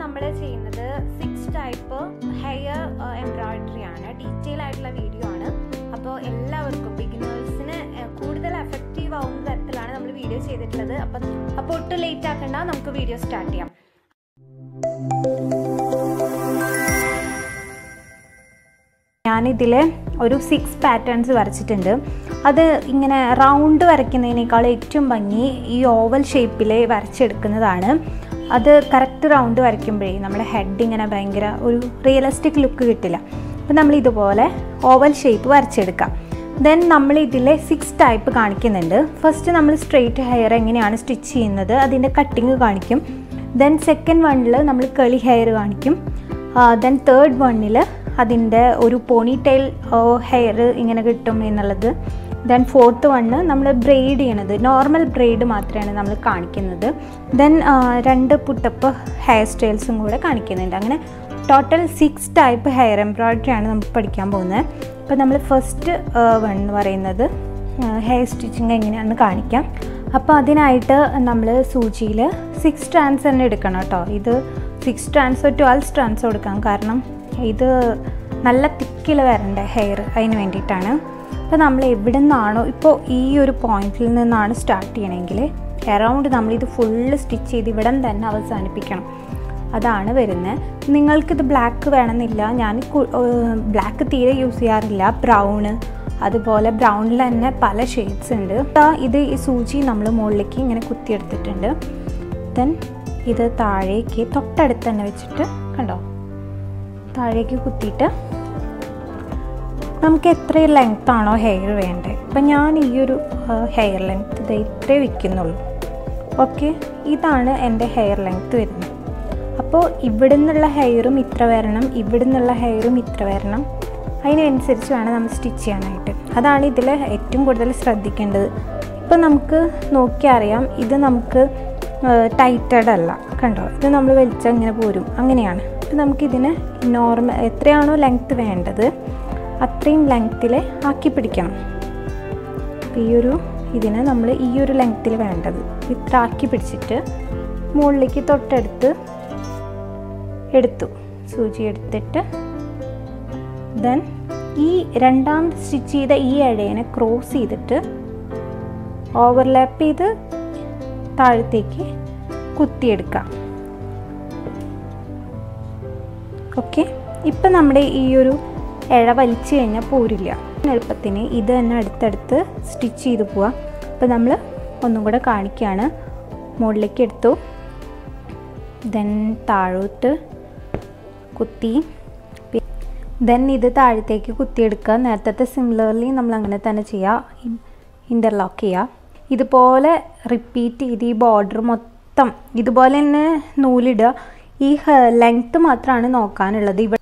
നമ്മൾ ചെയ്യുന്നത് six type hair embroidery ആണ് ഡീറ്റെയിൽ ആയിട്ടുള്ള വീഡിയോ ആണ് അപ്പോൾ എല്ലാവർക്കും ബിഗിനേഴ്സിന് കൂടുതൽ എഫക്റ്റീവ് ആവുന്ന തരത്തിലാണ് നമ്മൾ വീഡിയോ ചെയ്തിട്ടുള്ളത് അപ്പം അപ്പോൾ ഒട്ടും ലേറ്റ് ആക്കണ്ട നമുക്ക് വീഡിയോ സ്റ്റാർട്ട് ചെയ്യാം ഞാനിതിൽ ഒരു സിക്സ് പാറ്റേൺസ് വരച്ചിട്ടുണ്ട് അത് ഇങ്ങനെ റൗണ്ട് വരയ്ക്കുന്നതിനേക്കാൾ ഏറ്റവും ഭംഗി ഈ ഓവൽ ഷേപ്പിൽ വരച്ചെടുക്കുന്നതാണ് അത് കറക്റ്റ് റൗണ്ട് വരയ്ക്കുമ്പോഴേ നമ്മുടെ ഹെഡ് ഇങ്ങനെ ഭയങ്കര ഒരു റിയലിസ്റ്റിക് ലുക്ക് കിട്ടില്ല അപ്പം നമ്മൾ ഇതുപോലെ ഓവൽ ഷേപ്പ് വരച്ചെടുക്കാം ദെൻ നമ്മൾ ഇതിലെ സിക്സ് ടൈപ്പ് കാണിക്കുന്നുണ്ട് ഫസ്റ്റ് നമ്മൾ സ്ട്രെയിറ്റ് ഹെയർ എങ്ങനെയാണ് സ്റ്റിച്ച് ചെയ്യുന്നത് അതിൻ്റെ കട്ടിങ് കാണിക്കും ദെൻ സെക്കൻഡ് വണ്ണിൽ നമ്മൾ കളി ഹെയർ കാണിക്കും ദെൻ തേർഡ് വണ്ണിൽ അതിൻ്റെ ഒരു പോണി ടൈൽ ഹെയർ ഇങ്ങനെ കിട്ടും എന്നുള്ളത് ദെൻ ഫോർത്ത് വണ്ണ് നമ്മൾ ബ്രെയ്ഡ് ചെയ്യണത് നോർമൽ ബ്രെയ്ഡ് മാത്രമാണ് നമ്മൾ കാണിക്കുന്നത് ദെൻ രണ്ട് പുട്ടപ്പ് ഹെയർ സ്റ്റൈൽസും കൂടെ കാണിക്കുന്നുണ്ട് അങ്ങനെ total six type hair embroidery ആണ് നമുക്ക് പഠിക്കാൻ പോകുന്നത് അപ്പോൾ നമ്മൾ ഫസ്റ്റ് വൺ എന്ന് പറയുന്നത് ഹെയർ സ്റ്റിച്ചിങ് എങ്ങനെയാണെന്ന് കാണിക്കാം അപ്പോൾ അതിനായിട്ട് നമ്മൾ സൂചിയിൽ സിക്സ് സ്ട്രാൻഡ്സ് തന്നെ എടുക്കണം കേട്ടോ ഇത് സിക്സ് സ്ട്രാൻഡ്സോ ട്വൽവ് സ്ട്രാൻഡ്സോ എടുക്കാം കാരണം ഇത് നല്ല തിക്കിൽ വരണ്ട ഹെയർ അതിന് വേണ്ടിയിട്ടാണ് അപ്പോൾ നമ്മൾ എവിടെ നിന്നാണോ ഇപ്പോൾ ഈ ഒരു പോയിന്റിൽ നിന്നാണ് സ്റ്റാർട്ട് ചെയ്യണമെങ്കിൽ അറൗണ്ട് നമ്മളിത് ഫുള്ള് സ്റ്റിച്ച് ചെയ്ത് ഇവിടെ തന്നെ അവസാനിപ്പിക്കണം അതാണ് വരുന്നത് നിങ്ങൾക്കിത് ബ്ലാക്ക് വേണമെന്നില്ല ഞാൻ ബ്ലാക്ക് തീരെ യൂസ് ചെയ്യാറില്ല ബ്രൗണ് അതുപോലെ ബ്രൗണിൽ തന്നെ പല ഷെയ്ഡ്സ് ഉണ്ട് ഇത് ഈ സൂചി നമ്മൾ മുകളിലേക്ക് ഇങ്ങനെ കുത്തിയെടുത്തിട്ടുണ്ട് ദെൻ ഇത് താഴേക്ക് തൊട്ടടുത്ത് തന്നെ വെച്ചിട്ട് കണ്ടോ താഴേക്ക് കുത്തിയിട്ട് നമുക്ക് എത്ര ലെങ്ത് ആണോ ഹെയർ വേണ്ടത് അപ്പം ഞാൻ ഈ ഒരു ഹെയർ ലെങ്ത് ഇത് ഇത്രേ വയ്ക്കുന്നുള്ളൂ ഓക്കെ ഇതാണ് എൻ്റെ ഹെയർ ലെങ്ത് വരുന്നത് അപ്പോൾ ഇവിടെ നിന്നുള്ള ഹെയറും ഇത്ര വരണം ഇവിടെ നിന്നുള്ള ഹെയറും ഇത്ര വരണം അതിനനുസരിച്ച് വേണം നമ്മൾ സ്റ്റിച്ച് ചെയ്യാനായിട്ട് അതാണ് ഇതിൽ ഏറ്റവും കൂടുതൽ ശ്രദ്ധിക്കേണ്ടത് ഇപ്പോൾ നമുക്ക് നോക്കിയാൽ അറിയാം ഇത് നമുക്ക് ടൈറ്റഡ് അല്ല കണ്ടോ ഇത് നമ്മൾ വലിച്ചാൽ ഇങ്ങനെ പോരും അങ്ങനെയാണ് അപ്പോൾ നമുക്കിതിന് നോർമൽ എത്രയാണോ ലെങ്ത്ത് വേണ്ടത് അത്രയും ലെങ്ത്തിൽ ആക്കി പിടിക്കണം അപ്പോൾ ഈ ഒരു ഇതിന് നമ്മൾ ഈ ഒരു ലെങ്ത്തിൽ വേണ്ടത് ഇത്ര ആക്കി പിടിച്ചിട്ട് മുകളിലേക്ക് തൊട്ടടുത്ത് എടുത്തു സൂചി എടുത്തിട്ട് ദെൻ ഈ രണ്ടാം സ്റ്റിച്ച് ചെയ്ത ഈ ഇഴയനെ ക്രോസ് ചെയ്തിട്ട് ഓവർലാപ്പ് ചെയ്ത് താഴത്തേക്ക് കുത്തിയെടുക്കാം ഓക്കെ ഇപ്പം നമ്മുടെ ഈ ഒരു ഇഴ വലിച്ചു കഴിഞ്ഞാൽ പോരില്ല എളുപ്പത്തിന് ഇത് തന്നെ അടുത്തടുത്ത് സ്റ്റിച്ച് ചെയ്ത് പോവാം അപ്പോൾ നമ്മൾ ഒന്നും കൂടെ കാണിക്കുകയാണ് മുകളിലേക്ക് എടുത്തു ദെൻ താഴോട്ട് കുത്തി ദെൻ ഇത് താഴത്തേക്ക് കുത്തിയെടുക്കുക നേരത്തെ സിമിലർലി നമ്മൾ അങ്ങനെ തന്നെ ചെയ്യുക ഇൻ്റർലോക്ക് ചെയ്യുക ഇതുപോലെ റിപ്പീറ്റ് ചെയ്ത് ഈ ബോർഡർ മൊത്തം ഇതുപോലെ തന്നെ നൂലിടുക ഈ ലെങ്ത്ത് മാത്രമാണ് നോക്കാനുള്ളത് ഇവിടെ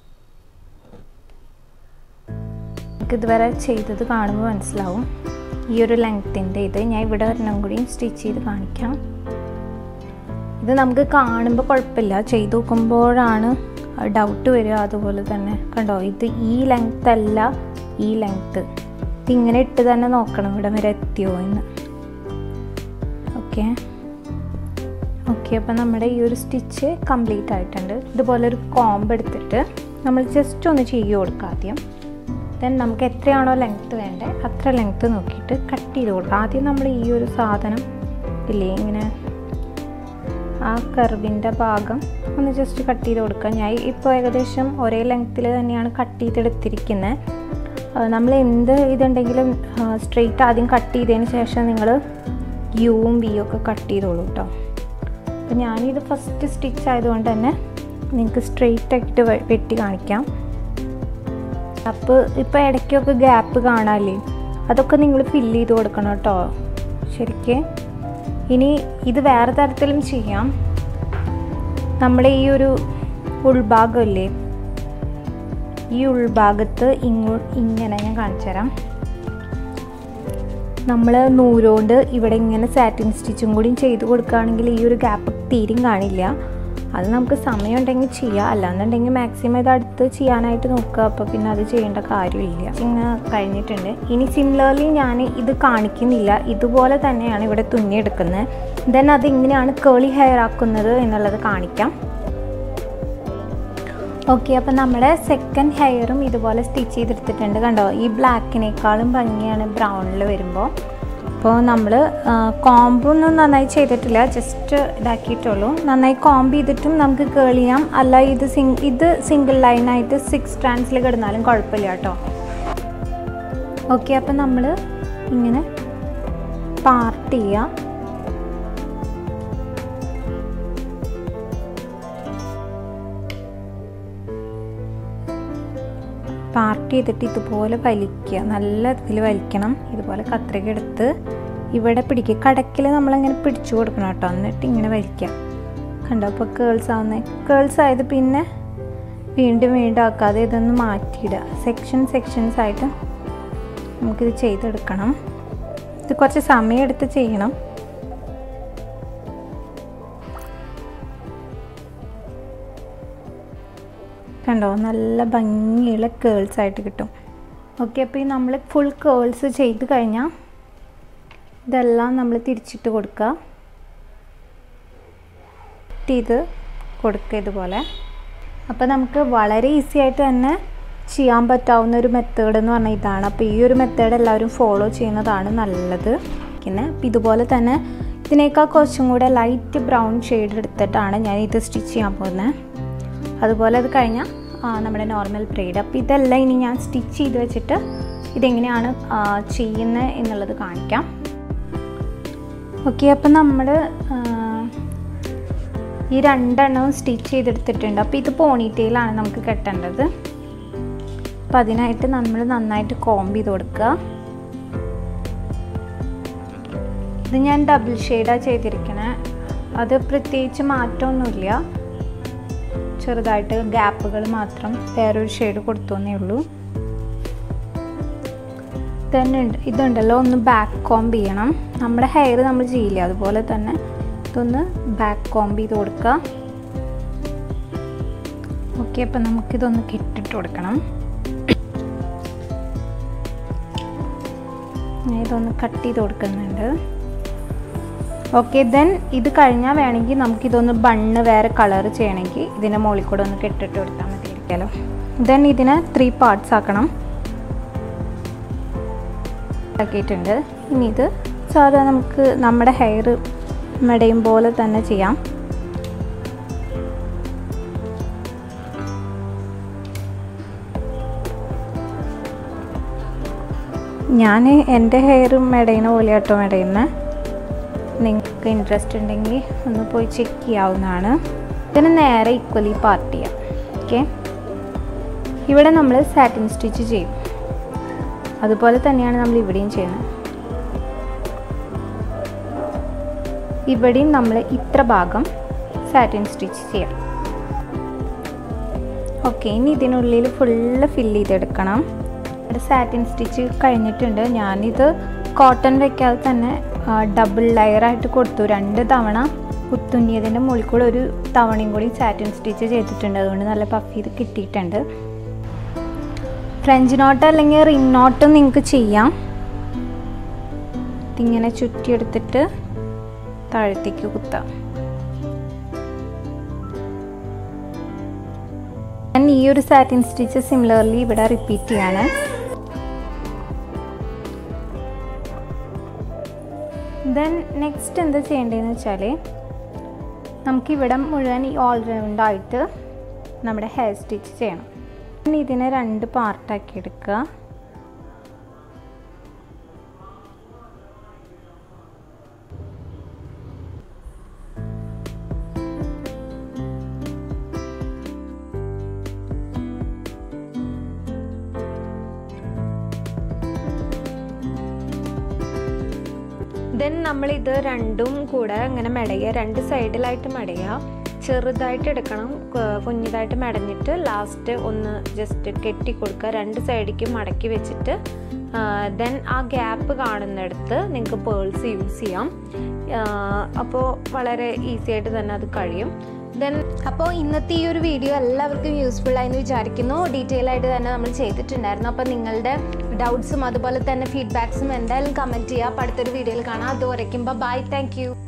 ഇതുവരെ ചെയ്തത് കാണുമ്പോൾ മനസ്സിലാവും ഈ ഒരു ലെങ്ത്തിൻ്റെ ഇത് ഞാൻ ഇവിടെ ഒരെണ്ണം കൂടി സ്റ്റിച്ച് ചെയ്ത് കാണിക്കാം ഇത് നമുക്ക് കാണുമ്പോൾ കുഴപ്പമില്ല ചെയ്ത് നോക്കുമ്പോഴാണ് ഡൗട്ട് വരിക അതുപോലെ തന്നെ കണ്ടോ ഇത് ഈ ലെങ്ത് അല്ല ഈ ലെങ്ത്ത് ഇതിങ്ങനെ ഇട്ട് തന്നെ നോക്കണം ഇവിടെ വരെ എത്തിയോ എന്ന് ഓക്കെ ഓക്കെ അപ്പം നമ്മുടെ ഈ ഒരു സ്റ്റിച്ച് കംപ്ലീറ്റ് ആയിട്ടുണ്ട് ഇതുപോലെ ഒരു കോമ്പ് എടുത്തിട്ട് നമ്മൾ ജസ്റ്റ് ഒന്ന് ചെയ്ത് കൊടുക്കുക ആദ്യം ദെൻ നമുക്ക് എത്രയാണോ ലെങ്ത്ത് വേണ്ടത് അത്ര ലെങ്ത്ത് നോക്കിയിട്ട് കട്ട് ചെയ്ത് കൊടുക്കുക ആദ്യം നമ്മൾ ഈ ഒരു സാധനം ഇല്ലേ ഇങ്ങനെ ആ കർവിൻ്റെ ഭാഗം ഒന്ന് ജസ്റ്റ് കട്ട് ചെയ്ത് കൊടുക്കുക ഞാൻ ഇപ്പോൾ ഏകദേശം ഒരേ ലെങ്ത്തിൽ തന്നെയാണ് കട്ട് ചെയ്തെടുത്തിരിക്കുന്നത് നമ്മൾ എന്ത് ഇതുണ്ടെങ്കിലും സ്ട്രെയിറ്റ് ആദ്യം കട്ട് ചെയ്തതിന് ശേഷം നിങ്ങൾ യുവും വിയും ഒക്കെ കട്ട് ചെയ്തോളൂ കേട്ടോ അപ്പോൾ ഞാനിത് ഫസ്റ്റ് സ്റ്റിച്ച് ആയതുകൊണ്ട് തന്നെ നിങ്ങൾക്ക് സ്ട്രെയിറ്റ് ആയിട്ട് വെട്ടി കാണിക്കാം അപ്പോൾ ഇപ്പോൾ ഇടയ്ക്കൊക്കെ ഗ്യാപ്പ് കാണാല്ലേ അതൊക്കെ നിങ്ങൾ ഫില്ല് ചെയ്ത് കൊടുക്കണം കേട്ടോ ശരിക്ക് ഇനി ഇത് വേറെ തരത്തിലും ചെയ്യാം നമ്മുടെ ഈ ഒരു ഉൾഭാഗമില്ലേ ഈ ഉൾഭാഗത്ത് ഇങ്ങോ ഇങ്ങനെ ഞാൻ കാണിച്ചു തരാം നമ്മൾ നൂലുകൊണ്ട് ഇവിടെ ഇങ്ങനെ സാറ്റിൻ സ്റ്റിച്ചും കൂടി ചെയ്ത് കൊടുക്കുകയാണെങ്കിൽ ഈ ഒരു ഗ്യാപ്പ് തീരും കാണില്ല അത് നമുക്ക് സമയം ഉണ്ടെങ്കിൽ ചെയ്യാം അല്ലാന്നുണ്ടെങ്കിൽ മാക്സിമം ഇത് അടുത്ത് ചെയ്യാനായിട്ട് നോക്കുക അപ്പോൾ പിന്നെ അത് ചെയ്യേണ്ട കാര്യമില്ല ഇങ്ങനെ കഴിഞ്ഞിട്ടുണ്ട് ഇനി സിമിലർലി ഞാൻ ഇത് കാണിക്കുന്നില്ല ഇതുപോലെ തന്നെയാണ് ഇവിടെ തുന്നിയെടുക്കുന്നത് ദെൻ അത് എങ്ങനെയാണ് കേളി ഹെയർ ആക്കുന്നത് എന്നുള്ളത് കാണിക്കാം ഓക്കെ അപ്പോൾ നമ്മുടെ സെക്കൻഡ് ഹെയറും ഇതുപോലെ സ്റ്റിച്ച് ചെയ്തെടുത്തിട്ടുണ്ട് കണ്ടോ ഈ ബ്ലാക്കിനേക്കാളും ഭംഗിയാണ് ബ്രൗണിൽ വരുമ്പോൾ അപ്പോൾ നമ്മൾ കോംബ് ഒന്നും നന്നായി ചെയ്തിട്ടില്ല ജസ്റ്റ് ഇതാക്കിയിട്ടുള്ളൂ നന്നായി കോംബ് ചെയ്തിട്ടും നമുക്ക് കേൾ ചെയ്യാം അല്ല ഇത് സിംഗ് ഇത് സിംഗിൾ ലൈനായിട്ട് സിക്സ് സ്ട്രാൻഡ്സിൽ കിടന്നാലും കുഴപ്പമില്ല കേട്ടോ ഓക്കെ അപ്പം നമ്മൾ ഇങ്ങനെ പാർട്ട് ചെയ്യാം പാർട്ട് ചെയ്തിട്ട് ഇതുപോലെ വലിക്കുക നല്ല ഇതിൽ വലിക്കണം ഇതുപോലെ കത്രിക എടുത്ത് ഇവിടെ പിടിക്കുക കടക്കിൽ നമ്മളിങ്ങനെ പിടിച്ചു കൊടുക്കണം കേട്ടോ എന്നിട്ട് ഇങ്ങനെ വലിക്കുക കണ്ടോ അപ്പോൾ കേൾസ് ആവുന്നത് കേൾസ് ആയത് പിന്നെ വീണ്ടും വീണ്ടും ആക്കാതെ ഇതൊന്ന് മാറ്റിയിടുക സെക്ഷൻ സെക്ഷൻസ് ആയിട്ട് നമുക്കിത് ചെയ്തെടുക്കണം ഇത് കുറച്ച് സമയം എടുത്ത് ചെയ്യണം കണ്ടോ നല്ല ഭംഗിയുള്ള കേൾസ് ആയിട്ട് കിട്ടും ഓക്കെ അപ്പോൾ ഈ നമ്മൾ ഫുൾ കേൾസ് ചെയ്ത് കഴിഞ്ഞാൽ ഇതെല്ലാം നമ്മൾ തിരിച്ചിട്ട് കൊടുക്കുക ചെയ്ത് കൊടുക്കുക ഇതുപോലെ അപ്പോൾ നമുക്ക് വളരെ ഈസി ആയിട്ട് തന്നെ ചെയ്യാൻ പറ്റാവുന്ന ഒരു മെത്തേഡ് എന്ന് പറഞ്ഞാൽ ഇതാണ് അപ്പോൾ ഈ ഒരു മെത്തേഡ് എല്ലാവരും ഫോളോ ചെയ്യുന്നതാണ് നല്ലത് പിന്നെ അപ്പോൾ ഇതുപോലെ തന്നെ ഇതിനേക്കാൾ കുറച്ചും കൂടെ ലൈറ്റ് ബ്രൗൺ ഷെയ്ഡ് എടുത്തിട്ടാണ് ഞാൻ ഇത് സ്റ്റിച്ച് ചെയ്യാൻ പോകുന്നത് അതുപോലെ അത് കഴിഞ്ഞാൽ നമ്മുടെ നോർമൽ ബ്രെയ്ഡ് അപ്പോൾ ഇതെല്ലാം ഇനി ഞാൻ സ്റ്റിച്ച് ചെയ്ത് വെച്ചിട്ട് ഇതെങ്ങനെയാണ് ചെയ്യുന്നത് എന്നുള്ളത് കാണിക്കാം ഓക്കെ അപ്പം നമ്മൾ ഈ രണ്ടെണ്ണവും സ്റ്റിച്ച് ചെയ്തെടുത്തിട്ടുണ്ട് അപ്പോൾ ഇത് പോണിറ്റെയിലാണ് നമുക്ക് കെട്ടേണ്ടത് അപ്പോൾ അതിനായിട്ട് നമ്മൾ നന്നായിട്ട് കോംബ് ചെയ്ത് കൊടുക്കുക ഇത് ഞാൻ ഡബിൾ ഷെയ്ഡാണ് ചെയ്തിരിക്കണേ അത് പ്രത്യേകിച്ച് മാറ്റമൊന്നുമില്ല ചെറുതായിട്ട് ഗ്യാപ്പുകൾ മാത്രം വേറൊരു ഷെയ്ഡ് കൊടുത്തോന്നേ ഉള്ളൂ തന്നെ ഇതുണ്ടല്ലോ ഒന്ന് ബാക്ക് കോംബ് ചെയ്യണം നമ്മുടെ ഹെയർ നമ്മൾ ചെയ്യില്ല അതുപോലെ തന്നെ ഇതൊന്ന് ബാക്ക് കോംബ് ചെയ്ത് കൊടുക്കുക ഓക്കെ അപ്പം നമുക്കിതൊന്ന് കെട്ടിട്ട് കൊടുക്കണം ഞാൻ ഇതൊന്ന് കട്ട് ചെയ്ത് കൊടുക്കുന്നുണ്ട് ഓക്കെ ദെൻ ഇത് കഴിഞ്ഞാൽ വേണമെങ്കിൽ നമുക്കിതൊന്ന് ബണ്ണ് വേറെ കളർ ചെയ്യണമെങ്കിൽ ഇതിൻ്റെ മുകളിൽ കൂടെ ഒന്ന് കെട്ടിട്ട് കൊടുത്താൽ മതി ഇരിക്കാലോ ദെൻ ഇതിനെ ത്രീ പാർട്സ് ആക്കണം ആക്കിയിട്ടുണ്ട് ഇനി ഇത് സാധാ നമുക്ക് നമ്മുടെ ഹെയർ മെടയും പോലെ തന്നെ ചെയ്യാം ഞാൻ എൻ്റെ ഹെയർ മെടയുന്ന പോലെ കേട്ടോ മെടയുന്നത് നിങ്ങൾക്ക് ഇൻട്രസ്റ്റ് ഉണ്ടെങ്കിൽ ഒന്ന് പോയി ചെക്ക് ചെയ്യാവുന്നതാണ് ഇതിന് നേരെ ഈക്വലി പാർട്ട് ചെയ്യാം ഓക്കെ ഇവിടെ നമ്മൾ സാറ്റിൻ സ്റ്റിച്ച് ചെയ്യും അതുപോലെ തന്നെയാണ് നമ്മൾ ഇവിടെയും ചെയ്യുന്നത് ഇവിടെയും നമ്മൾ ഇത്ര ഭാഗം സാറ്റിൻ സ്റ്റിച്ച് ചെയ്യണം ഓക്കെ ഇനി ഇതിനുള്ളിൽ ഫുള്ള് ഫില്ല് ചെയ്തെടുക്കണം ഇവിടെ സാറ്റിൻ സ്റ്റിച്ച് കഴിഞ്ഞിട്ടുണ്ട് ഞാനിത് കോട്ടൺ വെക്കാതെ തന്നെ ഡബിൾ ലെയറായിട്ട് കൊടുത്തു രണ്ട് തവണ കുത്തുന്നിയതിൻ്റെ മുകളിൽ കൂടെ ഒരു തവണയും കൂടി സാറ്റിൻ സ്റ്റിച്ച് ചെയ്തിട്ടുണ്ട് അതുകൊണ്ട് നല്ല പഫ് ചെയ്ത് കിട്ടിയിട്ടുണ്ട് ഫ്രഞ്ച് നോട്ട് അല്ലെങ്കിൽ റിംഗ് നോട്ടും നിങ്ങൾക്ക് ചെയ്യാം ഇതിങ്ങനെ ചുറ്റിയെടുത്തിട്ട് താഴത്തേക്ക് കുത്താം ഞാൻ ഈ ഒരു സാറ്റിൻ സ്റ്റിച്ച് സിമിലർലി ഇവിടെ റിപ്പീറ്റ് ചെയ്യാണ് ദെൻ നെക്സ്റ്റ് എന്താ ചെയ്യേണ്ടതെന്ന് വെച്ചാൽ നമുക്കിവിടെ മുഴുവൻ ഈ ഓൾറൗണ്ടായിട്ട് നമ്മുടെ ഹെയർ സ്റ്റിച്ച് ചെയ്യണം പിന്നെ ഇതിനെ രണ്ട് പാർട്ടാക്കി എടുക്കുക ദെൻ നമ്മളിത് രണ്ടും കൂടെ ഇങ്ങനെ മെടയുക രണ്ട് സൈഡിലായിട്ട് മെടയുക ചെറുതായിട്ട് എടുക്കണം കുഞ്ഞിതായിട്ട് മെടഞ്ഞിട്ട് ലാസ്റ്റ് ഒന്ന് ജസ്റ്റ് കെട്ടി കൊടുക്കുക രണ്ട് സൈഡിലേക്ക് മടക്കി വെച്ചിട്ട് ദെൻ ആ ഗ്യാപ്പ് കാണുന്നിടത്ത് നിങ്ങൾക്ക് പേൾസ് യൂസ് ചെയ്യാം അപ്പോൾ വളരെ ഈസി ആയിട്ട് തന്നെ അത് കഴിയും ദെൻ അപ്പോൾ ഇന്നത്തെ ഈ ഒരു വീഡിയോ എല്ലാവർക്കും യൂസ്ഫുൾ ആയെന്ന് വിചാരിക്കുന്നു ഡീറ്റെയിൽ ആയിട്ട് തന്നെ നമ്മൾ ചെയ്തിട്ടുണ്ടായിരുന്നു അപ്പോൾ നിങ്ങളുടെ ഡൗട്ട്സും അതുപോലെ തന്നെ ഫീഡ്ബാക്സും എന്തായാലും കമൻറ്റ് ചെയ്യുക അപ്പോൾ അടുത്തൊരു വീഡിയോയിൽ കാണാം അതുവരയ്ക്കുമ്പോൾ ബൈ താങ്ക്